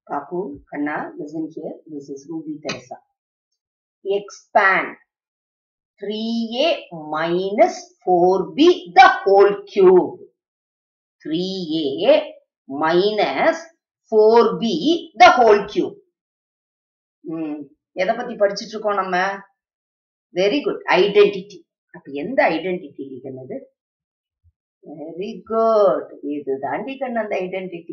Kaku, Kanna, listen here. This is Ruby Teresa. Expand 3a minus 4b the whole cube. 3a minus 4b the whole cube. ம் எதை பத்தி படிச்சிட்டு இருக்கோம் நம்ம very good identity அப்ப எந்த ஐடென்டிட்டி கண்ணது வெரி குட் இது தாண்டி கண்ணு அந்த identity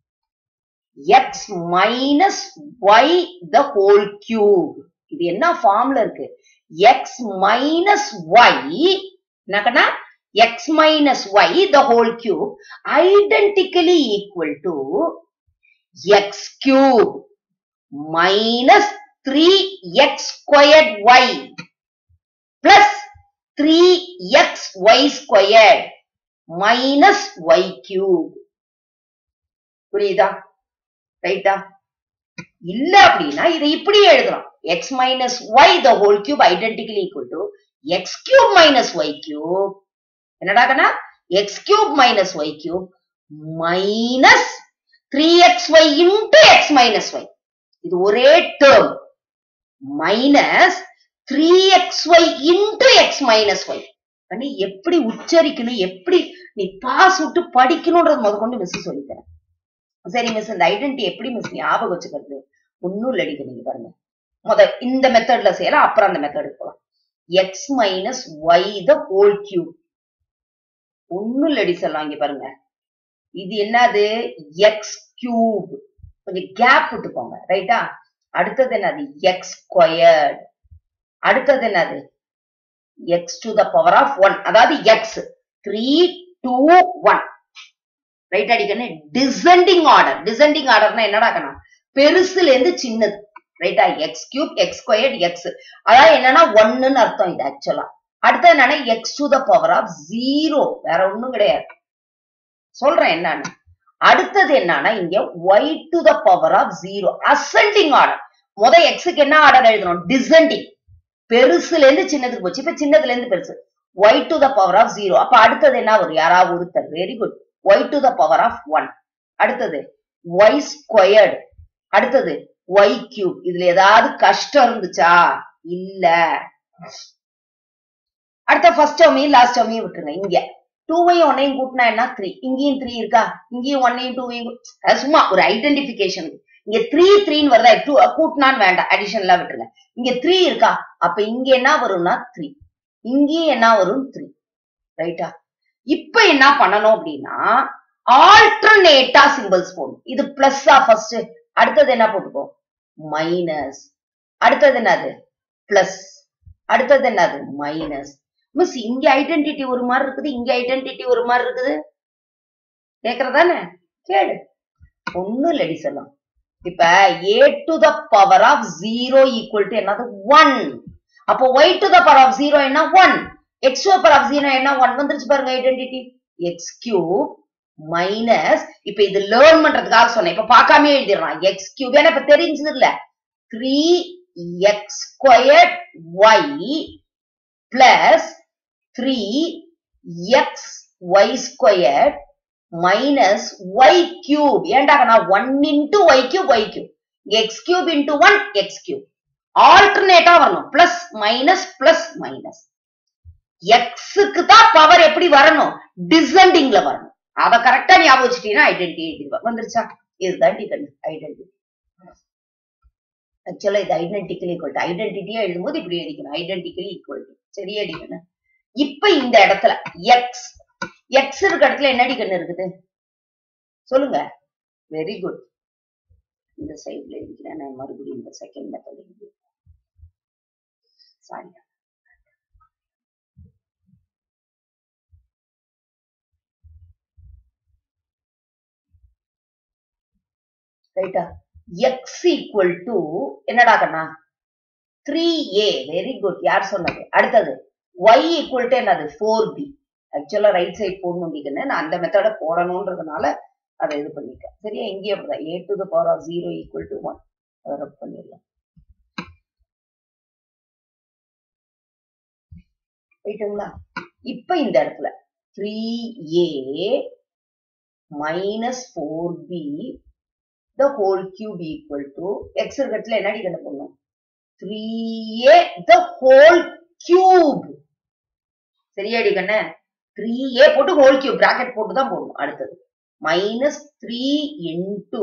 X minus Y the whole cube இது என்ன ஃபார்ம்ல இருக்கு எக்ஸ் மைனஸ் ஒய் என்னக்கண்ணா X minus Y the whole cube identically equal to X cube minus three X squared Y plus three X Y squared minus Y cube புரியுதா ரைட்டா இல்ல அப்படின்னா இதை இப்படி எழுதலாம் X minus Y the whole cube identically equal to X cube minus Y cube என்னடா கண்ணா X cube minus Y cube minus three X Y into X minus Y இது ஒரே term minus three X Y into X minus Y பண்ணி எப்படி உச்சரிக்கணும் எப்படி நீ pass விட்டு படிக்கணும்ன்றது முத கொண்டு மிஸ் சொல்லித்தரேன் சரி மிஸ் இந்த ஐடென்டி எப்படி மிஸ் ஞாபகம் வச்சுக்கிறது ஒன்னும் இல்லடிக்க நீங்க பாருங்க முத இந்த மெத்தட்ல செய்யலாம் அப்புறம் அந்த மெத்தடுக்கு போலாம் X minus Y the whole cube ஒன்னும் இல்லடி சொல்லலாம் இங்க பாருங்க இது என்னது எக்ஸ் கியூப் கொஞ்சம் கேப் விட்டு போங்க ரைட்டா அடுத்தது என்னது எக்ஸ் ஸ்கொயர்ட் அடுத்தது என்னது X to the power of one அதாவது X three two one right அடிக்கணும் டிசெண்டிங் ஆர்டர் டிசெண்டிங் ஆர்டர்னா என்னடா கணும் பெருசுல இருந்து சின்னது ரைட்டா X cube X squared X அதாவது என்னன்னா ஒன்னுன்னு அர்த்தம் இது ஆக்சுவலா அடுத்தது என்னன்னா X to the power of zero வேற ஒண்ணும் கிடையாது சொல்றேன் என்னன்னு அடுத்தது என்னன்னா இங்க Y to the power of zero ascending order முத எக்ஸுக்கு என்ன ஆர்டர் எழுதணும் டிசெண்டிங் பெருசுல இருந்து சின்னதுக்கு போச்சு இப்ப சின்னதுல இருந்து பெருசு Y to the power of zero அப்ப அடுத்தது என்ன வரும் யாராவது ஒருத்தர் very good Y to the power of one அடுத்தது ஒய் ஸ்கொயர்டு அடுத்தது ஒய் கியூப் இதுல ஏதாவது கஷ்டம் இருந்துச்சா இல்ல அடுத்த ஃபர்ஸ்ட் டேர்மையும் லாஸ்ட் டேர்மையும் விட்டுருங்க இங்க டூவையும் ஒன்னையும் கூட்டினா என்ன த்ரீ இங்கேயும் த்ரீ இருக்கா இங்கேயும் ஒன்னையும் டூவையும் சும்மா ஒரு ஐடென்டிபிகேஷன் இங்க த்ரீ த்ரீன்னு வருதா டூ கூட்டினான்னு வேண்டாம் அடிஷன்லாம் விட்டுருங்க இங்க த்ரீ இருக்கா அப்ப இங்க என்ன வரும்னா த்ரீ இங்கேயும் என்ன வரும் த்ரீ ரைட்டா இப்ப என்ன பண்ணணும் அப்படின்னா ஆல்டர்னேட்டா சிம்பிள்ஸ் போடும் இது பிளஸ்ஸா ஃபர்ஸ்ட் அடுத்தது என்ன போட்டுக்கோ மைனஸ் அடுத்தது என்னது பிளஸ் அடுத்தது என்னது மைனஸ் மிஸ் இங்க ஐடென்டிட்டி ஒரு மாதிரி இருக்குது இங்க ஐடென்டிட்டி ஒரு மாதிரி இருக்குது கேக்குறதானே கேளு ஒண்ணும் இல்லடி சொல்லலாம் இப்ப A to the power of zero equal to என்னது ஒன் அப்போ Y to the power of zero என்ன one X to power of zero என்ன ஒன் வந்துருச்சு பாருங்க ஐடென்டிட்டி எக்ஸ் கியூப் மைனஸ் இப்ப இது லேர்ன் பண்றதுக்காக சொன்னேன் இப்ப பார்க்காம எழுதிடலாம் எக்ஸ் கியூப் ஏன்னா இப்ப தெரிஞ்சது இல்ல three X square Y plus three X Y square minus Y cube ஏன்டா நான் one into Y cube Y cube X cube into one X cube ஆல்டர்னேட்டா வரணும் பிளஸ் மைனஸ் பிளஸ் மைனஸ் எக்ஸுக்கு தான் பவர் எப்படி வரணும் டிசெண்டிங்ல வரணும் அத கரெக்டா ஞாபகம் வச்சுட்டீங்கன்னா ஐடென்டி எழுதிடுவா வந்துருச்சா இதுதான் கண்ணு ஐடென்டி ஆக்சுவலா இது ஐடென்டிக்கலி ஈக்குவல் ஐடென்டிட்டியா எழுதும்போது இப்படி எழுதிக்கணும் ஐடென்டிக்கலி ஈக்குவல் சரியா அடிக்கணும் இப்ப இந்த இடத்துல எக்ஸ் எக்ஸ் இருக்க இடத்துல என்னடி கண்ணு இருக்குது சொல்லுங்க வெரி குட் இந்த சைட்ல இருக்கிறேன் நான் மறுபடியும் இந்த செகண்ட் மெத்தட் எழுதி சாரி ரைட்டா எக்ஸ் ஈக்குவல் டு என்னடா கண்ணா த்ரீ ஏ வெரி குட் யார் சொன்னது அடுத்தது ஒய் ஈக்குவல் டு என்னது ஃபோர் பி ஆக்சுவலா ரைட் சைட் போடணும் அப்படிங்கன்னு நான் அந்த மெத்தட போடணுன்றதுனால அதை இது பண்ணிட்டேன் சரியா இங்கேயும் அப்படிதான் A to the power of zero equal to one அதை ரப் பண்ணிடலாம் ரைட்டுங்களா இப்ப இந்த இடத்துல three A minus four B the whole cube equal to x இருக்கிறதுல என்னடி கண்டு போடணும் 3a the whole cube சரியாடி கண்ணு 3a போட்டு whole cube bracket போட்டு தான் போடணும் அடுத்தது minus 3 into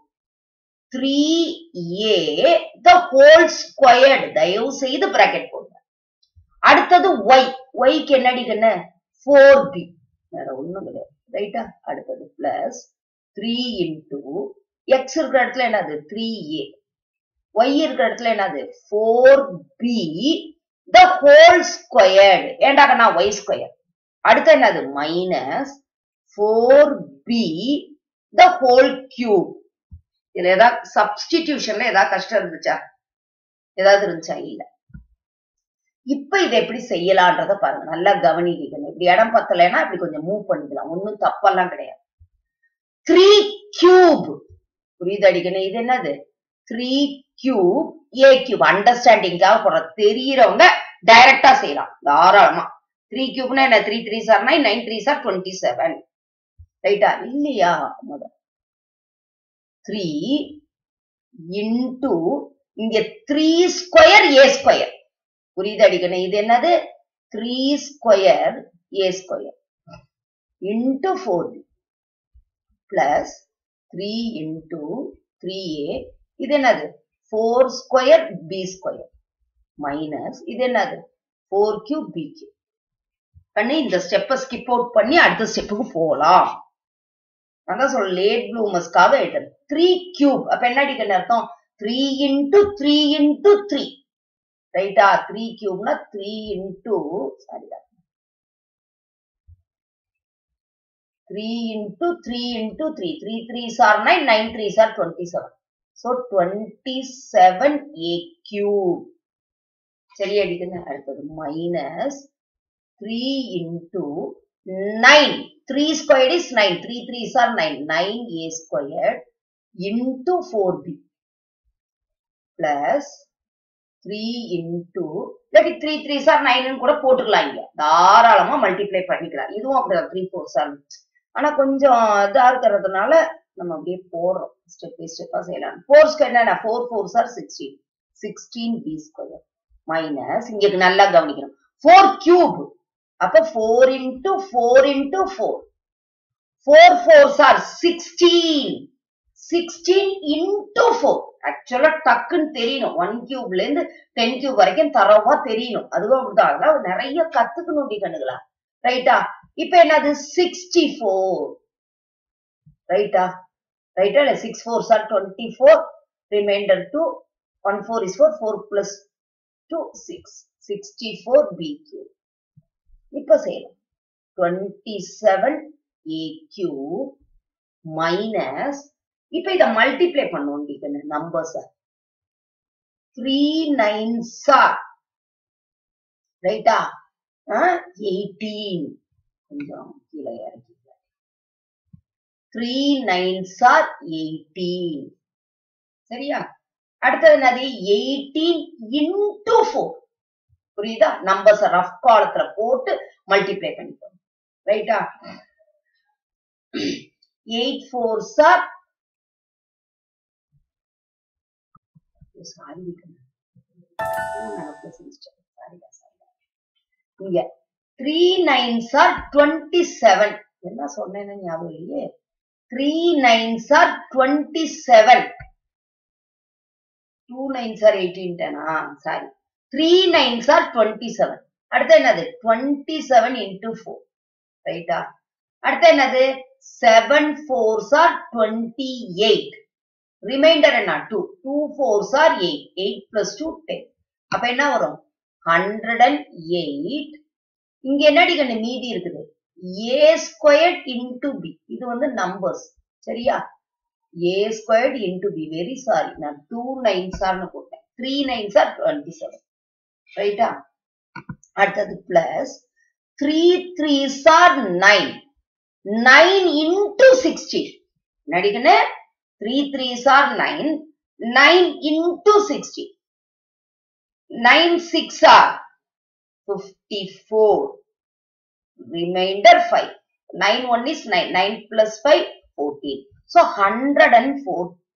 3a the whole squared தயவு செய்து bracket போடுங்க அடுத்தது y y க்கு என்னடி கண்ணு 4b வேற ஒண்ணும் கிடையாது ரைட்டா அடுத்தது பிளஸ் த்ரீ இன்டூ எக்ஸ் இருக்கிற இடத்துல என்னது த்ரீ ஏ ஒய் இருக்கிற இடத்துல என்னது four B the whole squared ஏண்டாக நான் ஒய் ஸ்கொயர் அடுத்து என்னது minus four B the whole cube இதுல ஏதாவது சப்ஸ்டிடியூஷன்ல ஏதாவது கஷ்டம் இருந்துச்சா ஏதாவது இருந்துச்சா இல்ல இப்ப இதை எப்படி செய்யலான்றத பாருங்க நல்லா கவனிக்கணும் இப்படி இடம் பத்தலைன்னா இப்படி கொஞ்சம் மூவ் பண்ணிக்கலாம் ஒன்னும் தப்பெல்லாம் கிடையாது த்ரீ கியூப் புரியுது அடிக்கணும் இது என்னது த்ரீ கியூப் ஏ கியூப் அண்டர்ஸ்டாண்டிங்காக போற தெரியறவங்க டைரக்டா செய்யலாம் தாராளமா த்ரீ கியூப்னா என்ன three three sir nine nine three sir twenty seven ரைட்டா இல்லையா முதல் த்ரீ இன்டூ இங்க த்ரீ ஸ்கொயர் ஏ ஸ்கொயர் புரியுது அடிக்கணும் இது என்னது three square A square into four B plus three into three A இது என்னது four square B square minus இது என்னது ஃபோர் கியூ பி கியூ பண்ணி இந்த ஸ்டெப்பை ஸ்கிப் அவுட் பண்ணி அடுத்த ஸ்டெப்புக்கு போகலாம் அதான் சொல்ல லேட் ப்ளூமர்ஸ்க்காக எழுதுறது த்ரீ கியூப் அப்ப என்ன அடிக்கணும் அர்த்தம் three into three into three ரைட்டா த்ரீ கியூப்னா த்ரீ இன்டூ சாரிடா three into three into three three three sir nine nine three sir twenty seven so twenty seven A cube சரி அடிக்குங்க அடுத்தது minus three into nine three squared is nine three three sir nine nine A squared into four B plus three into இல்லாட்டி three three sir nine கூட போட்டுக்கலாம் இங்க தாராளமா multiply பண்ணிக்கலாம் இதுவும் அப்படிதான் த்ரீ ஃபோர் சார் ஆனா கொஞ்சம் இதா இருக்கிறதுனால நம்ம அப்படியே போடுறோம் ஸ்டெப் பை ஸ்டெப்பா செய்யலாம் ஃபோர் ஸ்கொயர் என்ன four four sir sixteen sixteen B square minus இங்க நல்லா கவனிக்கணும் ஃபோர் கியூப் அப்ப four into four into four four four sir sixteen sixteen into four ஆக்சுவலா டக்குன்னு தெரியணும் ஒன் கியூப்ல இருந்து டென் கியூப் வரைக்கும் தரவா தெரியணும் அதுவும் அப்படிதான் அதெல்லாம் நிறைய கத்துக்கணும் டி கண்ணுகளா ரைட்டா இப்ப என்னது சிக்ஸ்டி ஃபோர் ரைட்டா ரைட்டா இல்ல six fours are twenty four reminder two one four is four four plus two six sixty four B cube இப்ப செய்யலாம் twenty seven A cube minus இப்ப இத மல்டிப்ளை பண்ணுவோம் டிக்கன்னு நம்பர்ஸ் த்ரீ நைன் சார் ரைட்டா எயிட்டீன் கொஞ்சம் கீழே இறக்கி த்ரீ நைன் சார் எயிட்டீன் சரியா அடுத்தது என்னது எயிட்டீன் இன்டூ ஃபோர் புரியுதா நம்பர்ஸ் ரஃப் காலத்துல போட்டு மல்டிப்ளை பண்ணிக்கணும் ரைட்டா எயிட் ஃபோர் சார் இங்க three nines are twenty seven என்ன சொன்னேன்னு ஞாபகம் இல்லையே three nines are twenty seven two nines are eighteen டெனா sorry three nines are twenty seven அடுத்து என்னது டுவெண்ட்டி செவன் இன்டூ ஃபோர் ரைட்டா அடுத்து என்னது seven fours are twenty eight reminder என்ன two two fours are eight eight plus two ten அப்ப என்ன வரும் ஹண்ட்ரட் அண்ட் எயிட் இங்க என்னடி கண்ணு மீதி இருக்குது ஏ ஸ்கொயர்ட் இன்டு பி இது வந்து நம்பர்ஸ் சரியா A squared into B very sorry நான் டூ நைன் சார்னு போட்டேன் three nines are twenty seven ரைட்டா அடுத்தது plus three three sir nine nine into sixteen நடிகனு three three sir nine nine into sixteen nine six are fifty four reminder five nine one is nine nine plus five fourteen so hundred and fourteen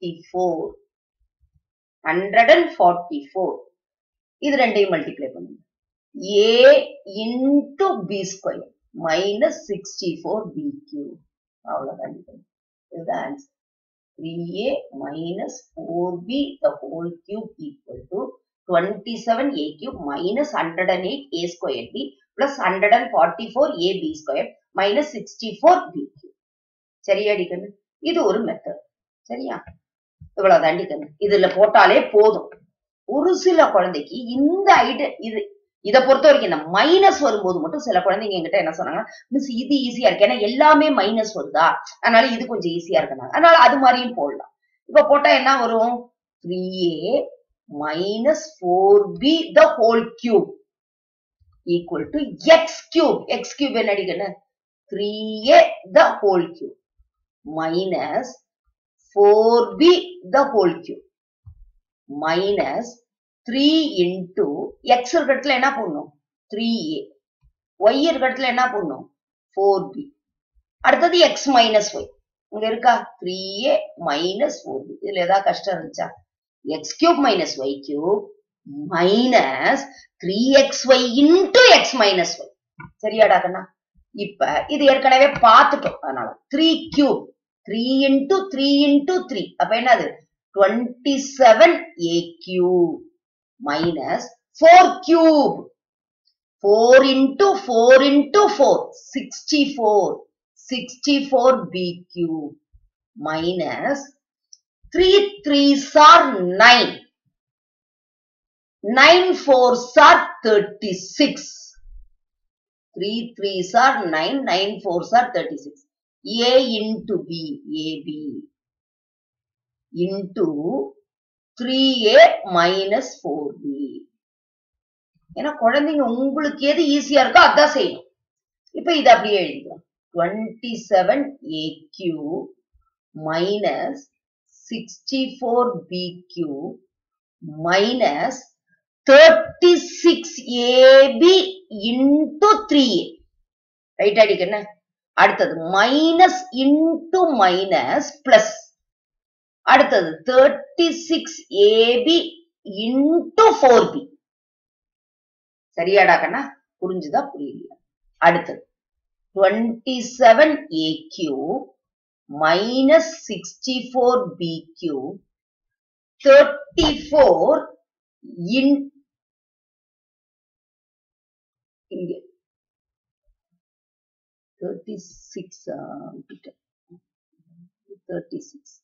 forty four hundred and forty four இது ரெண்டையும் multiply பண்ணுங்க A into B square minus sixty four B cube அவ்வளவுதான் இதுதான் answer three A minus four B the whole cube equal to twenty seven A cube minus hundred and eight A square B plus hundred and forty four A B square minus sixty four B cube சரியா அடிக்கண்ணு இது ஒரு method சரியா இவ்வளவு தாண்டிக்கண்ணு இதுல போட்டாலே போதும் ஒரு சில குழந்தைக்கு இந்த ஐடியா இது இதை பொறுத்த வரைக்கும் இந்த மைனஸ் வரும்போது மட்டும் சில குழந்தைங்க என்கிட்ட என்ன சொன்னாங்கன்னா மிஸ் இது ஈஸியா இருக்கு ஏன்னா எல்லாமே மைனஸ் வருதா அதனால இது கொஞ்சம் ஈஸியா இருக்குனாங்க அதனால அது மாதிரியும் போடலாம் இப்ப போட்டா என்ன வரும் three A minus four B the whole cube equal to X cube X cube என்ன அடிக்கணும் three A the whole cube minus four B the whole cube minus three into X இருக்க இடத்துல என்ன பண்ணும் த்ரீ ஏ ஒய் இருக்க இடத்துல என்ன பண்ணும் ஃபோர் பி அடுத்தது எக்ஸ் மைனஸ் ஒய் இங்க இருக்கா three A minus four B இதுல ஏதாவது கஷ்டம் இருந்துச்சா X cube minus Y cube minus three X Y into X minus Y சரியாடா கண்ணா இப்ப இது ஏற்கனவே பார்த்துட்டோம் அதனால three cube three into three into three அப்ப என்னது twenty seven A cube minus 4 cube. 4 into 4 into 4, 64. 64 b cube minus 3 3s are 9. 9 4s are 36. 3 3s are 9, 9 4s are 36. A into B, AB into 3a minus 4b ஏன்னா குழந்தைங்க உங்களுக்கு எது ஈஸியா இருக்கோ அதான் செய்யணும் இப்ப இது அப்படியே எழுதிக்கலாம் twenty seven A cube minus sixty four B cube minus thirty six AB into three A right அடிக்க என்ன அடுத்தது மைனஸ் இன்டு மைனஸ் பிளஸ் அடுத்தது thirty six AB into four B சரியாடா கண்ணா புரிஞ்சுதா புரியலையா அடுத்தது twenty seven A cube minus sixty four B cube thirty four in இங்க thirty six thirty six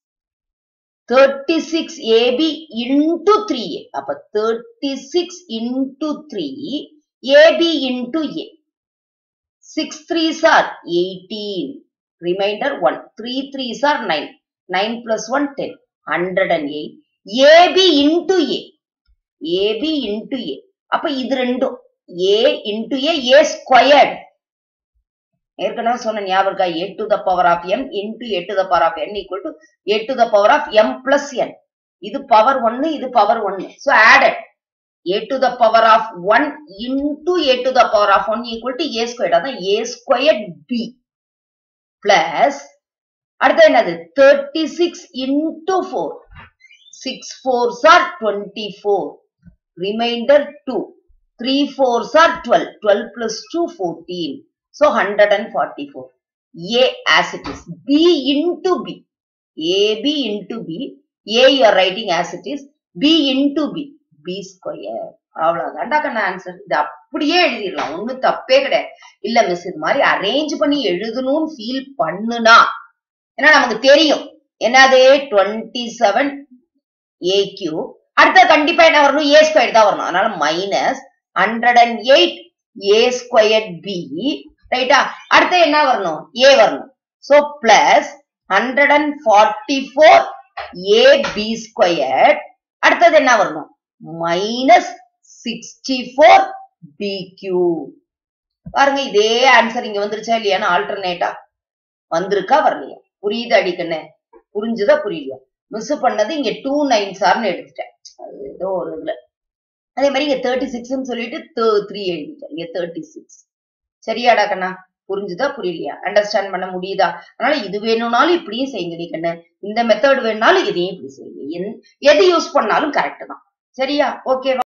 36 AB into 3A. அப்ப 36 into 3 AB into A. 6 3s are 18. Remainder 1. 3 3s are 9. 9 plus 1 10. 108. AB into A. AB into A. அப்ப இது ரெண்டும் A into A, A squared. ஏற்கனவே சொன்ன ஞாபகம் இருக்கா A to the power of M into A to the power of N equal to A to the power of M plus N இது power ஒன்னு இது பவர் ஒன்னு so added A to the power of one into A to the power of one equal to A square அதான் A square B plus அடுத்து என்னது thirty six into four six fours are twenty four reminder two three fours are twelve twelve plus two fourteen So 144. A as it is. B into B. AB into B. A you are writing as it is. B into B. B square. அவ்வளவுதான்டா கண்ணா answer இது அப்படியே எழுதிடலாம் ஒண்ணும் தப்பே கிடையாது இல்ல miss இது மாதிரி அரேஞ்ச் பண்ணி எழுதணும்னு ஃபீல் பண்ணுனா ஏன்னா நமக்கு தெரியும் என்னது டுவெண்ட்டி செவன் ஏ கியூ அடுத்த கண்டிப்பா என்ன வரணும் ஏ ஸ்கொயர் தான் வரணும் அதனால minus hundred and eight A square B ரைட்டா அடுத்து என்ன வரணும் ஏ வரணும் so plus hundred and forty four A B square அடுத்தது என்ன வரணும் minus sixty four B cube பாருங்க இதே ஆன்சர் இங்க வந்துருச்சா இல்லையான்னு ஆல்டர்னேட்டா வந்திருக்கா வரலையா புரியுது அடிக்கண்ணே புரிஞ்சுதா புரியலையா மிஸ் பண்ணது இங்க டூ நைன் சார்னு எடுத்துட்டேன் அது ஏதோ ஒரு இதுல அதே மாதிரி இங்க தேர்ட்டி சிக்ஸ்ன்னு சொல்லிட்டு த்ரீ எழுதிட்டேன் இங்க தேர்ட்டி சிக்ஸ் சரியாடா கண்ணா புரிஞ்சுதா புரியலையா அண்டர்ஸ்டாண்ட் பண்ண முடியுதா அதனால இது வேணும்னாலும் இப்படியும் செய்யுங்க நீ கண்ணு இந்த மெத்தட் வேணாலும் இதையும் இப்படி செய்யுங்க என்- எது யூஸ் பண்ணாலும் கரெக்ட் தான் சரியா ஓகேவா